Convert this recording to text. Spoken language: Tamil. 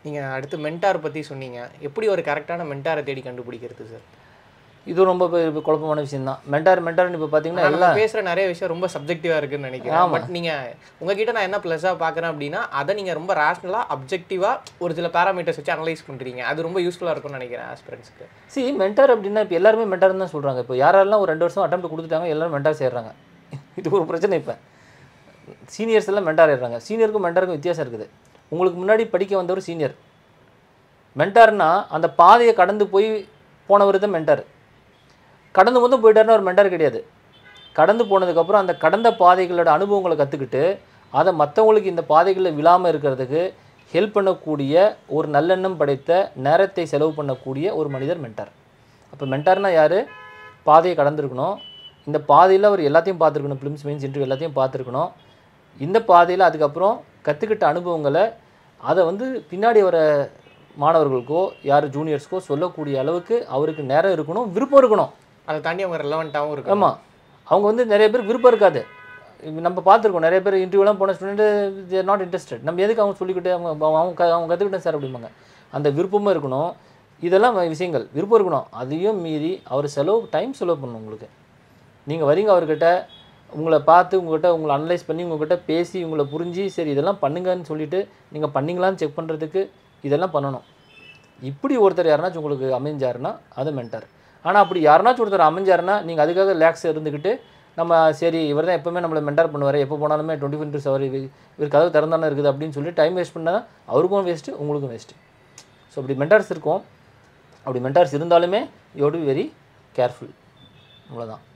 நீங்கள் அடுத்து மென்டார் பற்றி சொன்னீங்க எப்படி ஒரு கரெக்டான மென்டாரை தேடி கண்டுபிடிக்கிறது சார் இது ரொம்ப பெ- பெ- குழப்பமான விஷயம் தான் மென்டார் மென்டார்னு இப்போ பார்த்தீங்கன்னா நம்ம எல்லாம் பேசுகிற நிறைய விஷயம் ரொம்ப சப்ஜெக்டிவாக இருக்குன்னு நினைக்கிறேன் பட் நீங்கள் உங்ககிட்ட நான் என்ன ப்ளஸ்ஸாக பார்க்குறேன் அப்படின்னா அதை நீங்கள் ரொம்ப ரேஷ்னலாக அப்ஜெக்டிவாக ஒரு சில பேராமீட்டர்ஸ் வச்சு அனலைஸ் பண்ணுறீங்க அது ரொம்ப யூஸ்ஃபுல்லாக இருக்கும்னு நினைக்கிறேன் ஆஸ்பிரன்ஸ்க்கு சி மென்டார் அப்படின்னா இப்போ எல்லாருமே மென்டார் தான் சொல்கிறாங்க இப்போ யாரெல்லாம் ஒரு ரெண்டு வருஷம் அட்டம் கொடுத்துட்டாங்க எல்லாரும் மென்டார் சேர்றாங்க இது ஒரு பிரச்சனை இப்போ சீனியர்ஸ் எல்லாம் மென்டார் ஏறுறாங்க சீனியருக்கும் மென்டாருக்கும் வித்தியாசம் இருக்குது உங்களுக்கு முன்னாடி படிக்க வந்தவர் சீனியர் மென்டார்னா அந்த பாதையை கடந்து போய் போனவர் தான் மென்டார் கடந்து வந்து போயிட்டாருன்னா ஒரு மென்டார் கிடையாது கடந்து போனதுக்கப்புறம் அந்த கடந்த பாதைகளோட அனுபவங்களை கற்றுக்கிட்டு அதை மற்றவங்களுக்கு இந்த பாதைகளில் விழாமல் இருக்கிறதுக்கு ஹெல்ப் பண்ணக்கூடிய ஒரு நல்லெண்ணம் படைத்த நேரத்தை செலவு பண்ணக்கூடிய ஒரு மனிதர் மென்டார் அப்போ மென்டார்னா யார் பாதையை கடந்திருக்கணும் இந்த பாதையில் அவர் எல்லாத்தையும் பார்த்துருக்கணும் ஃபிலிம்ஸ் மீன்ஸ் இன்டர்வியூ எல்லாத்தையும் பார்த்துருக்கணும் இந்த பாதையில் அதுக்கப்புறம் கற்றுக்கிட்ட அனுபவங்களை அதை வந்து பின்னாடி வர மாணவர்களுக்கோ யார் ஜூனியர்ஸ்க்கோ சொல்லக்கூடிய அளவுக்கு அவருக்கு நேரம் இருக்கணும் விருப்பம் இருக்கணும் அதை தாண்டி அவங்க ரெலவெண்ட்டாகவும் இருக்கும் ஆமாம் அவங்க வந்து நிறைய பேர் விருப்பம் இருக்காது இப்ப நம்ம பார்த்துருக்கோம் நிறைய பேர் இன்டர்வியூலாம் போன ஸ்டூடெண்ட் தேர் நாட் இன்ட்ரெஸ்டட் நம்ம எதுக்கு அவங்க சொல்லிக்கிட்டு அவங்க அவங்க அவங்க க- அவங்க கற்றுக்கிட்டேன் சார் அப்படிம்பாங்க அந்த விருப்பமும் இருக்கணும் இதெல்லாம் விஷயங்கள் விருப்பம் இருக்கணும் அதையும் மீறி அவர் செலவு டைம் செலவு பண்ணணும் உங்களுக்கு நீங்கள் வரீங்க அவர்கிட்ட உங்களை பார்த்து உங்கள்கிட்ட உங்களை அனலைஸ் பண்ணி உங்கள்கிட்ட பேசி உங்களை புரிஞ்சு சரி இதெல்லாம் பண்ணுங்கன்னு சொல்லிட்டு நீங்கள் பண்ணீங்களான்னு செக் பண்ணுறதுக்கு இதெல்லாம் பண்ணணும் இப்படி ஒருத்தர் யாருனாச்சும் உங்களுக்கு அமைஞ்சாருன்னா அது மென்டார் ஆனால் அப்படி யாருனாச்சும் ஒருத்தர் அமைஞ்சாருன்னா நீங்கள் அதுக்காக ரிலாக்ஸ் இருந்துக்கிட்டு நம்ம சரி இவர் தான் எப்போவுமே நம்மளை மென்டார் பண்ணுவார் எப்போ போனாலுமே டுவெண்ட்டி ஃபோர் இன்ட்ரெஸ் அவர் இவர் கதவு திறந்தானே இருக்குது அப்படின்னு சொல்லி டைம் வேஸ்ட் பண்ணால் அவருக்கும் வேஸ்ட்டு உங்களுக்கும் வேஸ்ட்டு ஸோ அப்படி மென்டார்ஸ் இருக்கும் அப்படி மென்டார்ஸ் இருந்தாலுமே யூ டு வெரி கேர்ஃபுல் அவ்வளோதான்